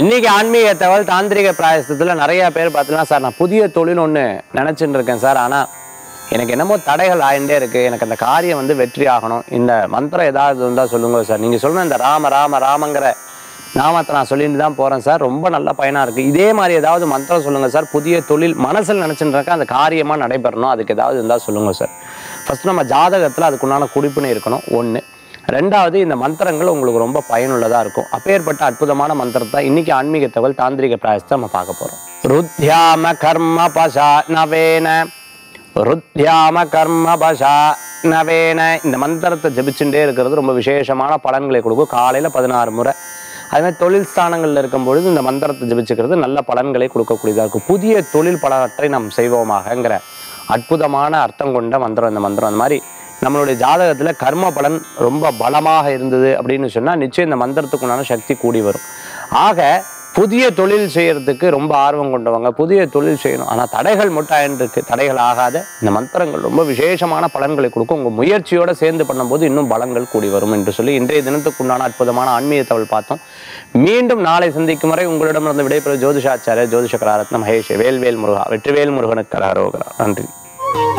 இன்னைக்கு ஆன்மீக தகவல் தாந்திரிக பிராயசத்தில் நிறைய பேர் பார்த்தீங்கன்னா சார் நான் புதிய தொழில் ஒன்று நினச்சிட்டு இருக்கேன் சார் ஆனால் எனக்கு என்னமோ தடைகள் ஆயிட்டே இருக்கு எனக்கு அந்த காரியம் வந்து வெற்றி ஆகணும் இந்த மந்திரம் ஏதாவது இருந்தால் சொல்லுங்க சார் நீங்கள் சொல்லுங்க இந்த ராம ராம ராமங்கிற நாமத்தை நான் சொல்லிட்டு தான் போகிறேன் சார் ரொம்ப நல்ல பயனாக இருக்குது இதே மாதிரி ஏதாவது மந்திரம் சொல்லுங்கள் சார் புதிய தொழில் மனசில் நினச்சிட்டு இருக்கேன் அந்த காரியமாக நடைபெறணும் அதுக்கு ஏதாவது இருந்தால் சொல்லுங்கள் சார் ஃபஸ்ட் நம்ம ஜாதகத்தில் அதுக்குண்டான குடிப்புன்னு இருக்கணும் ஒன்று ரெண்டாவது இந்த மந்திரங்கள் உங்களுக்கு ரொம்ப பயனுள்ளதாக இருக்கும் அப்பேற்பட்ட அற்புதமான மந்திரத்தை இன்னைக்கு ஆன்மீக தகவல் தாந்திரிக பிராயசத்தை நம்ம பார்க்க போகிறோம் ருத்யாம கர்ம பசா நவேன ருத்யாம கர்ம பசா நவேன இந்த மந்திரத்தை ஜபிச்சுட்டே இருக்கிறது ரொம்ப விசேஷமான பலன்களை கொடுக்கும் காலையில் பதினாறு முறை அதே மாதிரி தொழில் ஸ்தானங்களில் இருக்கும் பொழுது இந்த மந்திரத்தை ஜபிச்சுக்கிறது நல்ல பலன்களை கொடுக்கக்கூடியதாக இருக்கும் புதிய தொழில் பலவற்றை நாம் செய்வோமாகங்கிற அற்புதமான அர்த்தம் கொண்ட மந்திரம் இந்த மந்திரம் அந்த மாதிரி நம்மளுடைய ஜாதகத்தில் கர்ம பலன் ரொம்ப பலமாக இருந்தது அப்படின்னு சொன்னால் நிச்சயம் இந்த மந்திரத்துக்குண்டான சக்தி கூடி வரும் ஆக புதிய தொழில் செய்யறதுக்கு ரொம்ப ஆர்வம் கொண்டவங்க புதிய தொழில் செய்யணும் ஆனால் தடைகள் மட்டும் இருக்கு தடைகள் ஆகாத இந்த மந்திரங்கள் ரொம்ப விசேஷமான பலன்களை கொடுக்கும் உங்கள் முயற்சியோட சேர்ந்து பண்ணும்போது இன்னும் பலங்கள் கூடி வரும் என்று சொல்லி இன்றைய தினத்துக்குண்டான அற்புதமான ஆன்மீக தகவல் பார்த்தோம் மீண்டும் நாளை சந்திக்கும் வரை உங்களிடமிருந்து விடைபெறும் ஜோதிஷாச்சாரிய ஜோதிஷ கலாரத்ன மகேஷ் வேல்வேல் முருகா வெற்றிவேல் முருகனுக்கு கரகரோகரா நன்றி